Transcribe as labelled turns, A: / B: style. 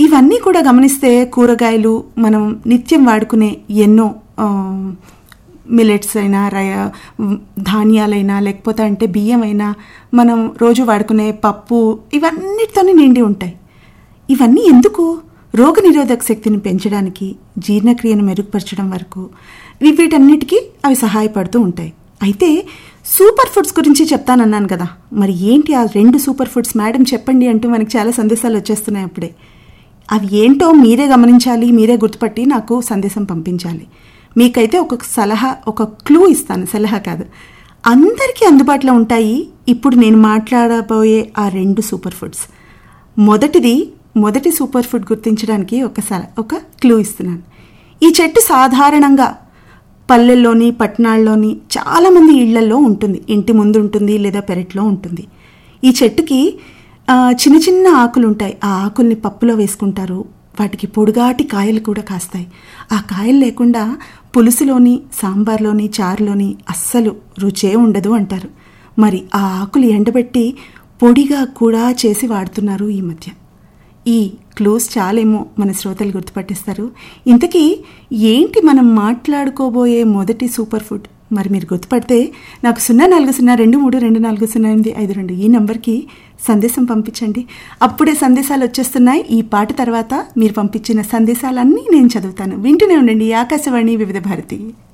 A: ఇవన్నీ కూడా గమనిస్తే కూరగాయలు మనం నిత్యం వాడుకునే ఎన్నో ఆ, మిలెట్స్ అయినా రయ ధాన్యాలైనా లేకపోతే అంటే బియ్యం అయినా మనం రోజు వాడుకునే పప్పు ఇవన్నిటితోనే నిండి ఉంటాయి ఇవన్నీ ఎందుకు రోగనిరోధక శక్తిని పెంచడానికి జీర్ణక్రియను మెరుగుపరచడం వరకు వీ- వీటన్నిటికీ అవి సహాయపడుతూ ఉంటాయి అయితే సూపర్ ఫుడ్స్ గురించి చెప్తానన్నాను కదా మరి ఏంటి ఆ రెండు సూపర్ ఫుడ్స్ మేడం చెప్పండి అంటూ మనకి చాలా సందేశాలు వచ్చేస్తున్నాయి అప్పుడే అవి ఏంటో మీరే గమనించాలి మీరే గుర్తుపట్టి నాకు సందేశం పంపించాలి మీకైతే ఒక సలహా ఒక క్లూ ఇస్తాను సలహా కాదు అందరికీ అందుబాటులో ఉంటాయి ఇప్పుడు నేను మాట్లాడబోయే ఆ రెండు సూపర్ ఫుడ్స్ మొదటిది మొదటి సూపర్ ఫుడ్ గుర్తించడానికి ఒక సల ఒక క్లూ ఇస్తున్నాను ఈ చెట్టు సాధారణంగా పల్లెల్లోని పట్టణాల్లోని చాలామంది ఇళ్లలో ఉంటుంది ఇంటి ముందు ఉంటుంది లేదా పెరట్లో ఉంటుంది ఈ చెట్టుకి ఆ, చిన్న చిన్న ఆకులు ఉంటాయి ఆ ఆకుల్ని పప్పులో వేసుకుంటారు వాటికి పొడుగాటి కాయలు కూడా కాస్తాయి ఆ కాయలు లేకుండా పులుసులోని సాంబార్లోని చారులోని అస్సలు రుచే ఉండదు అంటారు మరి ఆ ఆకులు ఎండబెట్టి పొడిగా కూడా చేసి వాడుతున్నారు ఈ మధ్య ఈ క్లూస్ చాలేమో మన శ్రోతలు గుర్తుపట్టిస్తారు ఇంతకీ ఏంటి మనం మాట్లాడుకోబోయే మొదటి సూపర్ ఫుడ్ మరి మీరు గుర్తుపడితే నాకు సున్నా నాలుగు సున్నా రెండు మూడు రెండు నాలుగు సున్నా ఎనిమిది ఐదు రెండు ఈ నెంబర్కి సందేశం పంపించండి అప్పుడే సందేశాలు వచ్చేస్తున్నాయి ఈ పాట తర్వాత మీరు పంపించిన సందేశాలన్నీ నేను చదువుతాను వింటూనే ఉండండి ఆకాశవాణి వివిధ భారతి